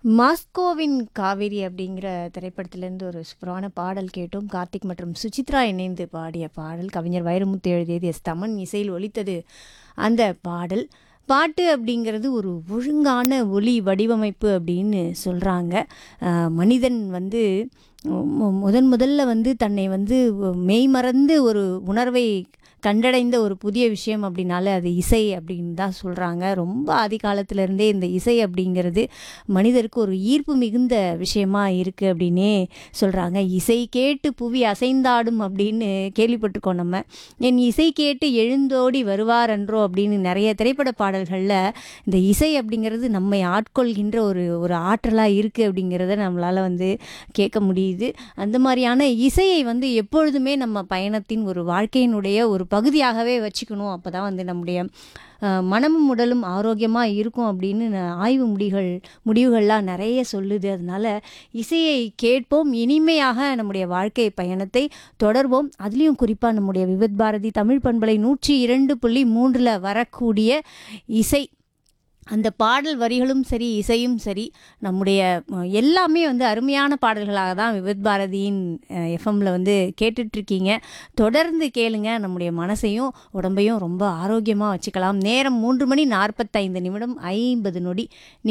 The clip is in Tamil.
மாஸ்கோவின் காவேரி அப்படிங்கிற திரைப்படத்திலேருந்து ஒரு சூப்பரான பாடல் கேட்டோம் கார்த்திக் மற்றும் சுசித்ரா இணைந்து பாடிய பாடல் கவிஞர் வைரமுத்து எழுதியது எஸ் தமன் இசையில் ஒலித்தது அந்த பாடல் பாட்டு அப்படிங்கிறது ஒரு ஒழுங்கான ஒலி வடிவமைப்பு அப்படின்னு சொல்கிறாங்க மனிதன் வந்து மு- முதன் முதல்ல வந்து தன்னை வந்து மெய்மறந்து ஒரு உணர்வை கண்டடைந்த ஒரு புதிய விஷயம் அப்படின்னால அது இசை அப்படின்னு தான் சொல்கிறாங்க ரொம்ப ஆதி காலத்திலேருந்தே இந்த இசை அப்படிங்கிறது மனிதருக்கு ஒரு ஈர்ப்பு மிகுந்த விஷயமா இருக்குது அப்படின்னே சொல்கிறாங்க இசை கேட்டு புவி அசைந்தாடும் அப்படின்னு கேள்விப்பட்டிருக்கோம் நம்ம என் இசை கேட்டு எழுந்தோடி வருவாரன்றோ அப்படின்னு நிறைய திரைப்பட பாடல்களில் இந்த இசை அப்படிங்கிறது நம்மை ஆட்கொள்கின்ற ஒரு ஒரு ஆற்றலாக இருக்குது அப்படிங்கிறத நம்மளால் வந்து கேட்க முடியுது அந்த மாதிரியான இசையை வந்து எப்பொழுதுமே நம்ம பயணத்தின் ஒரு வாழ்க்கையினுடைய ஒரு பகுதியாகவே வச்சுக்கணும் அப்போ தான் வந்து நம்முடைய அஹ், மனமும் உடலும் ஆரோக்கியமாக இருக்கும் அப்படின்னு ந- ஆய்வு முடிகள் முடிவுகள்லாம் நிறைய சொல்லுது அதனால இசையை கேட்போம் இனிமையாக நம்முடைய வாழ்க்கை பயணத்தை தொடர்வோம் அதுலேயும் குறிப்பாக நம்முடைய விவித் பாரதி தமிழ் பண்பலை நூற்றி இரண்டு புள்ளி மூன்றில் வரக்கூடிய இசை அந்த பாடல் வரிகளும் சரி இசையும் சரி நம்முடைய அஹ், எல்லாமே வந்து அருமையான பாடல்களாக தான் விவித் பாரதியின் எஃப்எம்ல வந்து கேட்டுட்ருக்கீங்க தொடர்ந்து கேளுங்க நம்முடைய மனசையும் உடம்பையும் ரொம்ப ஆரோக்கியமாக வச்சுக்கலாம் நேரம் மூன்று மணி நாற்பத்தைந்து நிமிடம் ஐம்பது நொடி